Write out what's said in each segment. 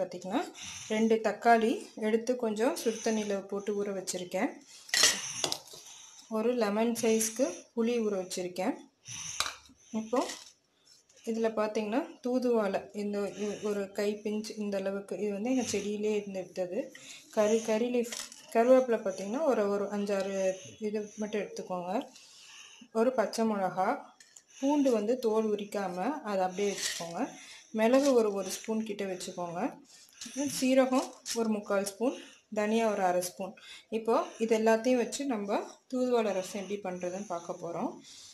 பார்த்திங்கன்னா ரெண்டு தக்காளி எடுத்து கொஞ்சம் சுடு தண்ணியில் போட்டு ஊற வச்சுருக்கேன் ஒரு லெமன் சைஸ்க்கு புளி ஊற வச்சுருக்கேன் இப்போது இதில் பார்த்தீங்கன்னா தூதுவாழை இந்த இ- ஒரு கை பிஞ்ச் இந்த அளவுக்கு இது வந்து எங்கள் செடியிலே இருந்து எடுத்தது கறி கறி லீஃப் கருவேப்பிலை பார்த்தீங்கன்னா ஒரு ஒரு அஞ்சாறு இது மட்டும் எடுத்துக்கோங்க ஒரு பச்சை மிளகா பூண்டு வந்து தோல் உரிக்காமல் அதை அப்படியே வச்சுக்கோங்க மிளகு ஒரு ஒரு ஸ்பூன் கிட்ட வச்சுக்கோங்க அப்புறம் சீரகம் ஒரு முக்கால் ஸ்பூன் தனியா ஒரு அரை ஸ்பூன் இப்போது இது எல்லாத்தையும் வச்சு நம்ம தூதுவளை ரசம் எப்படி பண்ணுறதுன்னு பார்க்க போகிறோம்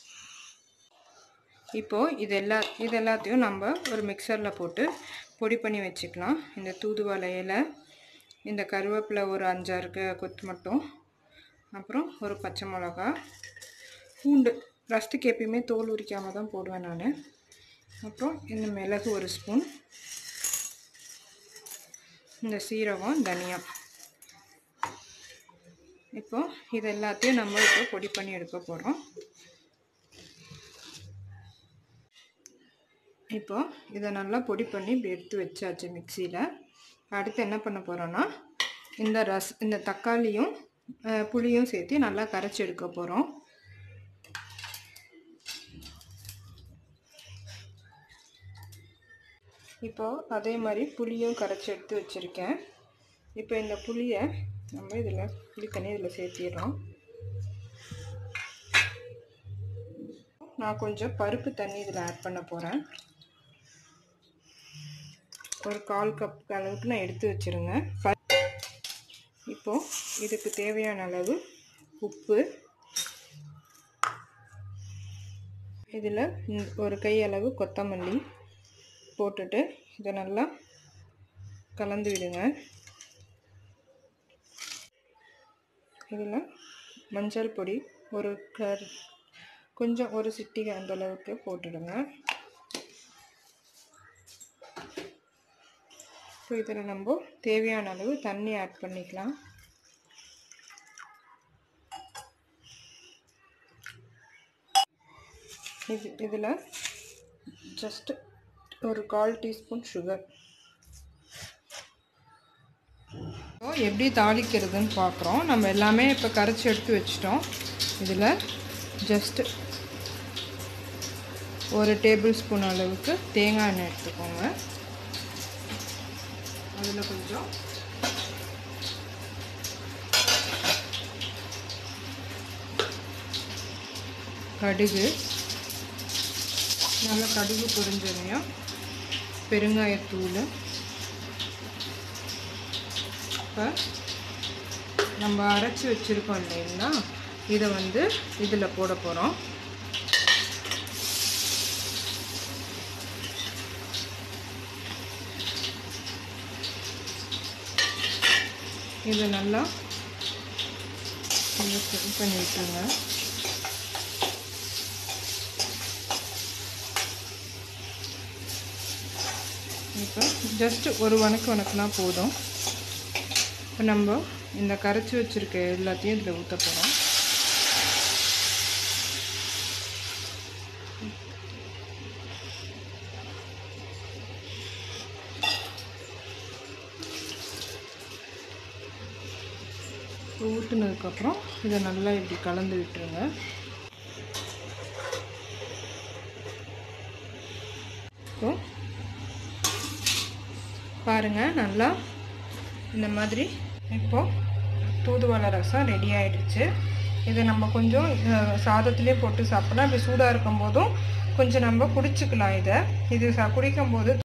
இப்போது இது எல்லா இது எல்லாத்தையும் நம்ம ஒரு மிக்சரில் போட்டு பொடி பண்ணி வச்சுக்கலாம் இந்த தூதுவளை இலை இந்த கருவேப்பிலை ஒரு அஞ்சாறு க- கொத்து மட்டும் அப்புறம் ஒரு பச்சை மிளகா பூண்டு ரஸ்ட்டுக்கு எப்பயுமே தோல் உரிக்காமல் தான் போடுவேன் நான் அப்புறம் இந்த மிளகு ஒரு ஸ்பூன் இந்த சீரகம் தனியா இப்போ இது எல்லாத்தையும் நம்ம இப்போ பொடி பண்ணி எடுக்க போகிறோம் இப்போ இதை நல்லா பொடி பண்ணி இப்படி எடுத்து வச்சாச்சு மிக்சியில் அடுத்து என்ன பண்ண போகிறோன்னா இந்த ரஸ் இந்த தக்காளியும் அஹ், புளியும் சேர்த்து நல்லா கரைச்சி எடுக்க போகிறோம் இப்போது அதே மாதிரி புளியும் கரைச்சி எடுத்து வச்சுருக்கேன் இப்போ இந்த புளியை நம்ம இதில் புளி தண்ணி இதில் சேர்த்திடுறோம் நான் கொஞ்சம் பருப்பு தண்ணி இதில் ஆட் பண்ண போகிறேன் ஒரு கால் கப் அளவுக்கு நான் எடுத்து வச்சுருங்க ப இப்போது இதுக்கு தேவையான அளவு உப்பு இதில் ஒரு கை அளவு கொத்தமல்லி போட்டுட்டு இதை நல்லா கலந்து விடுங்க இதில் மஞ்சள் பொடி ஒரு கர் கொஞ்சம் ஒரு சிட்டிகை அந்த அளவுக்கு போட்டுடுங்க இப்போ இதில் நம்ம தேவையான அளவு தண்ணி ஆட் பண்ணிக்கலாம் இது இதில் ஜஸ்ட் ஒரு கால் டீஸ்பூன் சுகர் எப்படி தாளிக்கிறதுன்னு பார்க்குறோம் நம்ம எல்லாமே இப்போ கரைச்சி எடுத்து வச்சிட்டோம் இதில் ஜஸ்ட் ஒரு டேபிள் ஸ்பூன் அளவுக்கு தேங்காய் எண்ணெய் எடுத்துக்கோங்க அதில் கொஞ்சம் கடுகு நல்லா கடுகு பொரிஞ்சதையும் பெருங்காயத்தூள் இப்போ நம்ம அரைச்சி வச்சுருக்கோம் இல்லைங்களா இதை வந்து இதில் போட போகிறோம் இதை நல்லா கொஞ்சம் ஃபில் பண்ணி விட்டுருங்க இப்போ ஜஸ்ட் ஒரு வணக்கு வணக்குனா போதும் இப்போ நம்ம இந்த கரைச்சி வச்சுருக்க எல்லாத்தையும் இதில் ஊற்ற போகிறோம் ஊற்றுனதுக்கப்புறம் இதை நல்லா இப்படி கலந்து விட்டுருங்க இப்போ பாருங்கள் நல்லா இந்த மாதிரி இப்போது தூதுவளை ரசம் ரெடி ஆயிடுச்சு இதை நம்ம கொஞ்சம் அஹ், சாதத்திலே போட்டு சாப்பிடலாம் இப்படி சூடாக இருக்கும் போதும் கொஞ்சம் நம்ம குடிச்சுக்கலாம் இதை இது ச குடிக்கும்போது